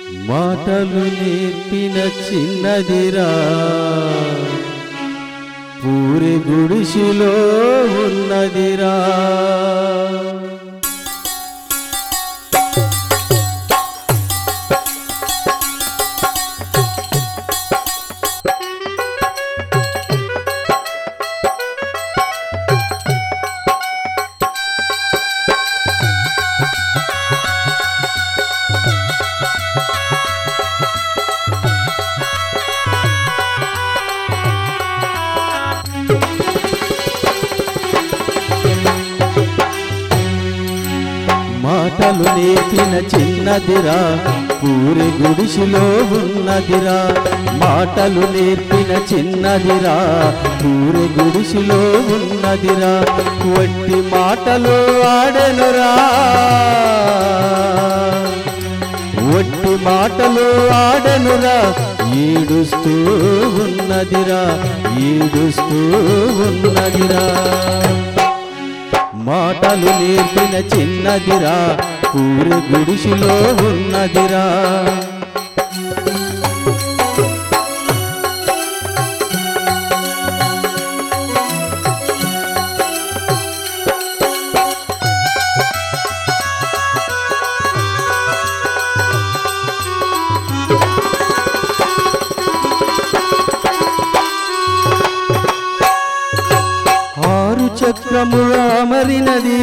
మాటలు నేర్పిన చిన్నదిరా పూరి గుడిసిలో ఉన్నదిరా మాటలు నేర్పిన చిన్నదిరా పూరి గుడిసిలో ఉన్నదిరా మాటలు నేర్పిన చిన్నదిరా పూరి గుడిసిలో ఉన్నదిరా వట్టి మాటలు ఆడెనురా వట్టి మాటలు ఆడనురా ఏడుస్తూ ఉన్నదిరా ఏడుస్తూ ఉన్నదిరా మాటలు నేర్పిన చిన్నదిరా పూరి గుడిసిలో ఉన్నదిరా ఆరు చక్రముల అమరినది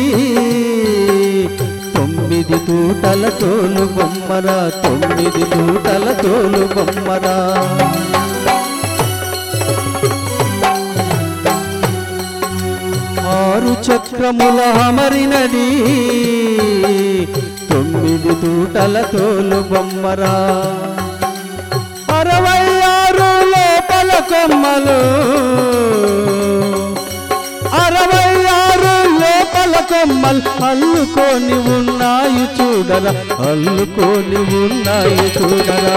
తొమ్మిది తూటల తోలు బొమ్మరా తొమ్మిది తూటల తోలు బొమ్మరా ఆరు చక్రముల అమరినది తొమ్మిది తూటల తోలు బొమ్మరా అరవై ఆరు లోపల కొమ్మలు అరవై ఆరు లోపల కొమ్మలు అల్లుకొని ఉన్నాయి చూడరా అల్లుకొని ఉన్నాయి చూడరా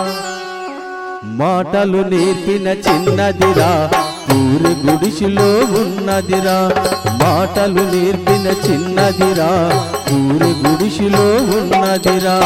మాటలు నేర్పిన చిన్నదిరా పూరి గుడిసిలో ఉన్నదిరా మాటలు నేర్పిన చిన్నదిరా పూరి గుడిసిలో ఉన్నదిరా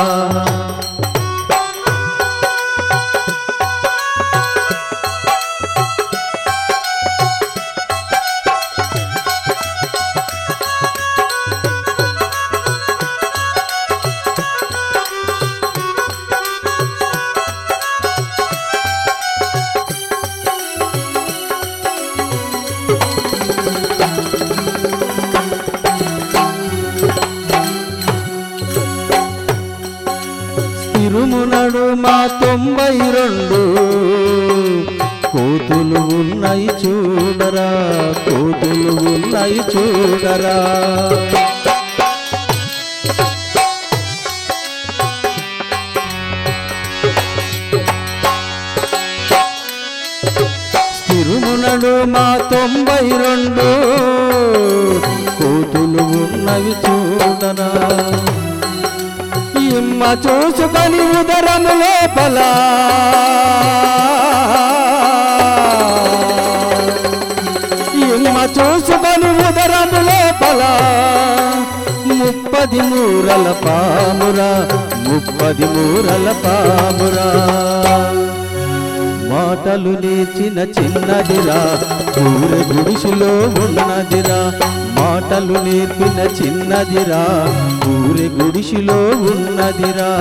తిరుమునడు మా తొంభై రెండు కోతులు ఉన్నాయి చూడరా కోతులు ఉన్నాయి చూడరా తిరుమునడు మా తొంభై రెండు కోతులు ఉన్నవి చూడరా ఇమ్మ చూసుకొని ఉదరము లోపల ఇమ్మ చూసుకొని ఉదరము లోపల ముప్పది మూరల పామురా ముప్పది మూరల పామురా మాటలు నేర్చిన చిన్నదిరా ఊరి గుడిసిలో ఉన్నదిరా మాటలు నేర్పిన చిన్నదిరా ఊరి గుడిసిలో ఉన్నదిరా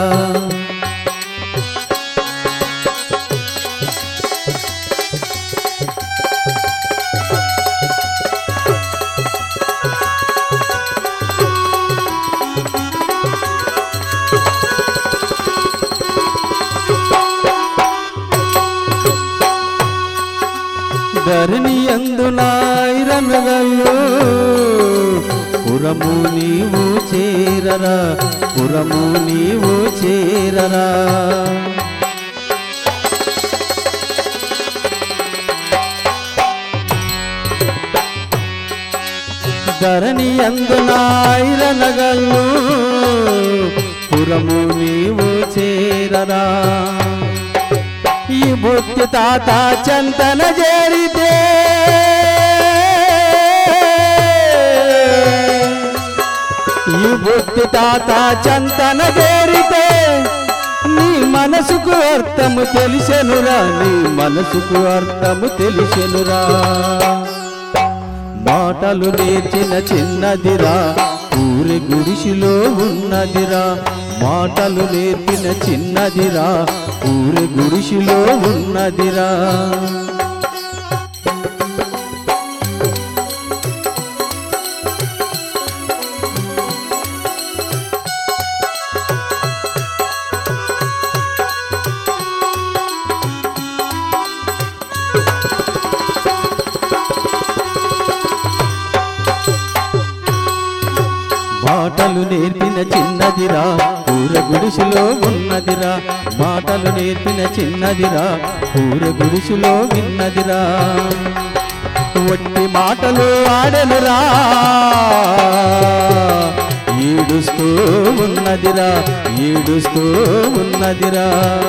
ధరణి అందునాయిరనగల్లు పురము నీవు చేరరా పురము నీవు చేరరా ధరణి అందునాయిరనగల్లు పురము నీవు చేరరా ఈ బుద్ధి తాత చంతన చేరితే ఈ బుద్ధి తాత చంతన చేరితే నీ అర్థము తెలిసెనురా నీ మనసుకు అర్థము తెలిసెనురా మాటలు నేర్చిన చిన్నదిరా ఊరి గుడిసిలో ఉన్నదిరా మాటలు నేర్పిన చిన్నదిరా ఊరి గుడిసిలో ఉన్నదిరా మాటలు నేర్పిన చిన్నదిరా ఊర గుడిసెలో ఉన్నదిరా మాటలు నేర్పిన చిన్నదిరా ఊర గుడిసెలో విన్నదిరా ఒట్టి మాటలు ఆడెనురా ఏడుస్తూ ఉన్నదిరా ఏడుస్తూ ఉన్నదిరా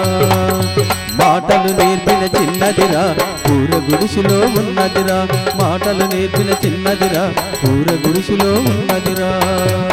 మాటలు నేర్పిన చిన్నదిరా ఊర గుడిసెలో ఉన్నదిరా మాటలు నేర్పిన చిన్నదిరా ఊర గుడిసెలో ఉన్నదిరా